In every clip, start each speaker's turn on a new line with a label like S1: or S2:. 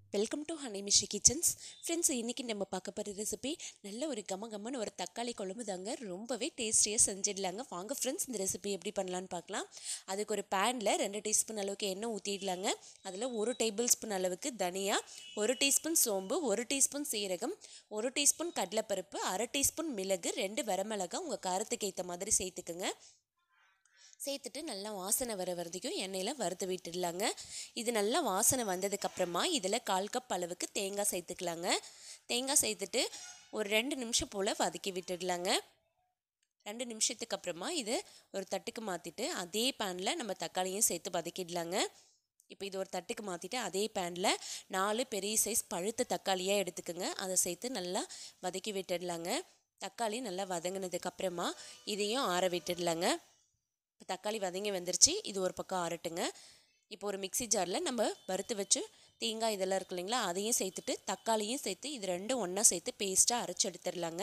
S1: welcome to ஹனிமிஷி kitchens friends இன்றைக்கி நம்ம பார்க்க போகிற ரெசிபி நல்ல ஒரு கம கம்மன்னு ஒரு தக்காளி குழம்பு தாங்க ரொம்பவே டேஸ்டியாக செஞ்சிடலாங்க வாங்க ஃப்ரெண்ட்ஸ் இந்த ரெசிபி எப்படி பண்ணலான்னு பார்க்கலாம் அதுக்கு ஒரு பேனில் ரெண்டு டீஸ்பூன் அளவுக்கு எண்ணெய் ஊற்றிடலாங்க அதில் ஒரு டேபிள் ஸ்பூன் அளவுக்கு தனியா ஒரு டீஸ்பூன் சோம்பு ஒரு டீஸ்பூன் சீரகம் ஒரு டீஸ்பூன் கடலைப்பருப்பு அரை டீஸ்பூன் மிளகு ரெண்டு வரமிளகாய் உங்கள் காரத்துக்கு ஏற்ற மாதிரி சேர்த்துக்குங்க சேர்த்துட்டு நல்லா வாசனை வர வரைக்கும் எண்ணெயில் வறுத்து விட்டுடலாங்க இது நல்லா வாசனை வந்ததுக்கப்புறமா இதில் கால் கப் அளவுக்கு தேங்காய் சேர்த்துக்கலாங்க தேங்காய் சேர்த்துட்டு ஒரு ரெண்டு நிமிஷம் போல் வதக்கி விட்டுடலாங்க ரெண்டு நிமிஷத்துக்கு அப்புறமா இதை ஒரு தட்டுக்கு மாற்றிட்டு அதே பேனில் நம்ம தக்காளியும் சேர்த்து வதக்கிடலாங்க இப்போ இது ஒரு தட்டுக்கு மாற்றிட்டு அதே பேனில் நாலு பெரிய சைஸ் பழுத்த தக்காளியாக எடுத்துக்கோங்க அதை சேர்த்து நல்லா வதக்கி விட்டுடலாங்க தக்காளி நல்லா வதங்கினதுக்கப்புறமா இதையும் ஆற விட்டுடலாங்க இப்போ தக்காளி வதங்கி வந்துருச்சு இது ஒரு பக்கம் ஆறட்டுங்க இப்போ ஒரு மிக்சி ஜாரில் நம்ம வறுத்து வச்சு தேங்காய் இதெல்லாம் இருக்கு இல்லைங்களா அதையும் சேர்த்துட்டு தக்காளியும் சேர்த்து இது ரெண்டும் ஒன்றா சேர்த்து பேஸ்ட்டாக அரைச்சி எடுத்துடலாங்க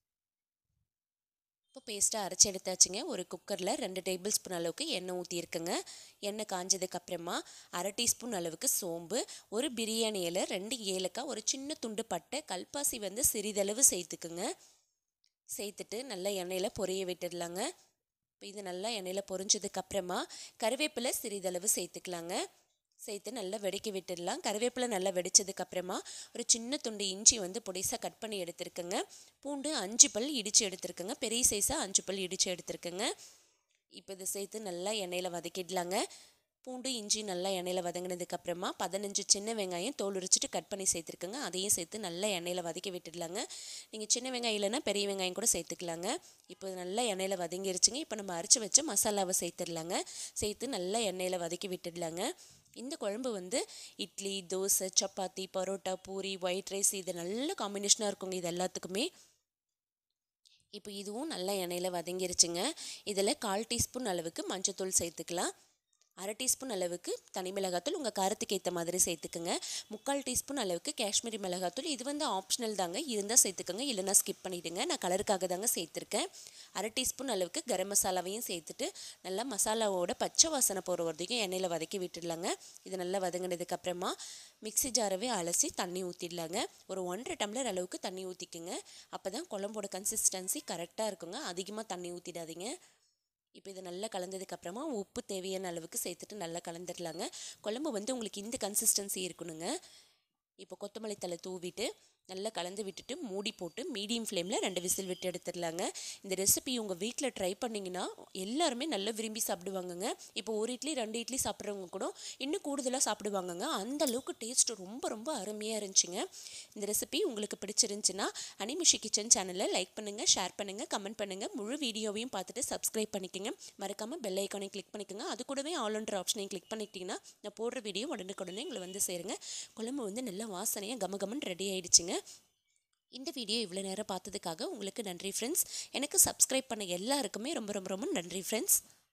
S1: இப்போ பேஸ்ட்டாக அரைச்சி எடுத்தாச்சுங்க ஒரு குக்கரில் ரெண்டு டேபிள் ஸ்பூன் அளவுக்கு எண்ணெய் ஊற்றிருக்குங்க எண்ணெய் காஞ்சதுக்கப்புறமா அரை டீஸ்பூன் அளவுக்கு சோம்பு ஒரு பிரியாணி இலை ரெண்டு ஏலக்காய் ஒரு சின்ன துண்டு பட்டை கல்பாசி வந்து சிறிதளவு சேர்த்துக்குங்க சேர்த்துட்டு நல்லா எண்ணெயில் பொரிய விட்டுடலாங்க இப்போ இது நல்லா எண்ணெயில் பொரிஞ்சதுக்கப்புறமா கருவேப்பிலை சிறிதளவு சேர்த்துக்கலாங்க சேர்த்து நல்லா வெடிக்க விட்டுடலாம் கருவேப்பிலை நல்லா வெடித்ததுக்கப்புறமா ஒரு சின்ன துண்டு இஞ்சி வந்து பொடிசாக கட் பண்ணி எடுத்துருக்கேங்க பூண்டு அஞ்சு பல் இடித்து எடுத்துருக்கேங்க பெரிய சைஸாக அஞ்சு பல் இடித்து எடுத்துருக்கேங்க இப்போ இதை சேர்த்து நல்லா எண்ணெயில் வதக்கிடலாங்க பூண்டு இஞ்சி நல்லா எண்ணெயில் வதங்கினதுக்கப்புறமா பதினஞ்சு சின்ன வெங்காயம் தோல் உரிச்சிட்டு கட் பண்ணி சேர்த்துருக்கேங்க அதையும் சேர்த்து நல்லா எண்ணெயில் வதக்கி விட்டுடலாங்க நீங்கள் சின்ன வெங்காயம் இல்லைன்னா பெரிய வெங்காயம் கூட சேர்த்துக்கலாங்க இப்போ நல்லா எண்ணெயில் வதங்கிருச்சுங்க இப்போ நம்ம அரைச்சி வச்ச மசாலாவை சேர்த்துடலாங்க சேர்த்து நல்லா எண்ணெயில் வதக்கி விட்டுடலாங்க இந்த குழம்பு வந்து இட்லி தோசை சப்பாத்தி பரோட்டா பூரி ஒயிட் ரைஸ் இது நல்ல காம்பினேஷனாக இருக்குங்க இது எல்லாத்துக்குமே இப்போ இதுவும் நல்லா எண்ணெயில் வதங்கிருச்சுங்க இதில் கால் டீஸ்பூன் அளவுக்கு மஞ்சத்தூள் சேர்த்துக்கலாம் அரை டீஸ்பூன் அளவுக்கு தனி மிளகாத்தூள் உங்கள் காரத்துக்கு ஏற்ற மாதிரி சேர்த்துக்குங்க முக்கால் டீஸ்பூன் அளவுக்கு காஷ்மீரி மிளகாத்தூள் இது வந்து ஆப்ஷனல் தாங்க இருந்தால் சேர்த்துக்கோங்க இல்லைனா ஸ்கிப் பண்ணிவிடுங்க நான் கலருக்காக தாங்க சேர்த்துருக்கேன் அரை டீஸ்பூன் அளவுக்கு கரம் மசாலாவையும் சேர்த்துட்டு நல்லா மசாலாவோட பச்சை வாசனை போகிற வரைக்கும் எண்ணெயில் வதக்கி விட்டுடலாங்க இது நல்லா வதங்கினதுக்கப்புறமா மிக்சி ஜாரவே அலசி தண்ணி ஊற்றிடலாங்க ஒரு ஒன்றரை டம்ளர் அளவுக்கு தண்ணி ஊற்றிக்குங்க அப்போ தான் குழம்போட கன்சிஸ்டன்சி கரெக்டாக இருக்குங்க அதிகமாக தண்ணி ஊற்றிடாதீங்க இப்போ இது நல்லா கலந்ததுக்கப்புறமா உப்பு தேவையான அளவுக்கு சேர்த்துட்டு நல்லா கலந்துடலாங்க குழம்பு வந்து உங்களுக்கு இந்த கன்சிஸ்டன்சி இருக்கணுங்க இப்போ கொத்தமல்லி தலை தூவிட்டு நல்லா கலந்து விட்டுட்டு மூடி போட்டு மீடியம் ஃப்ளேமில் ரெண்டு விசில் விட்டு எடுத்துடலாங்க இந்த ரெசிபி உங்கள் வீட்டில் ட்ரை பண்ணிங்கன்னா எல்லாருமே நல்லா விரும்பி சாப்பிடுவாங்கங்க இப்போ ஒரு இட்லி ரெண்டு இட்லி சாப்பிட்றவங்க கூட இன்னும் கூடுதலாக சாப்பிடுவாங்கங்க அந்த அளவுக்கு டேஸ்ட் ரொம்ப ரொம்ப அருமையாக இருந்துச்சுங்க இந்த ரெசிபி உங்களுக்கு பிடிச்சிருந்துச்சுன்னா அனிமிஷி கிச்சன் சேனலை லைக் பண்ணுங்கள் ஷேர் பண்ணுங்கள் கமெண்ட் பண்ணுங்கள் முழு வீடியோவையும் பார்த்துட்டு சப்ஸ்கிரைப் பண்ணிக்கோங்க மறக்காமல் பெல் ஐக்கானையும் கிளிக் பண்ணிக்கோங்க அது கூடவே ஆல்ன்ற ஆப்ஷனையும் கிளிக் பண்ணிக்கிட்டிங்கன்னா நான் போடுற வீடியோ உடனுக்குடனே உங்களை வந்து சேருங்க குழம்பு வந்து நல்லா வாசனையாக கம கமன்னு ரெடி ஆயிடுச்சுங்க இந்த வீடியோ இவ்வளோ நேரம் பார்த்ததுக்காக உங்களுக்கு நன்றி ஃப்ரெண்ட்ஸ் எனக்கு சப்ஸ்கிரைப் பண்ண எல்லாருக்குமே ரொம்ப ரொம்ப ரொம்ப நன்றி ஃப்ரெண்ட்ஸ்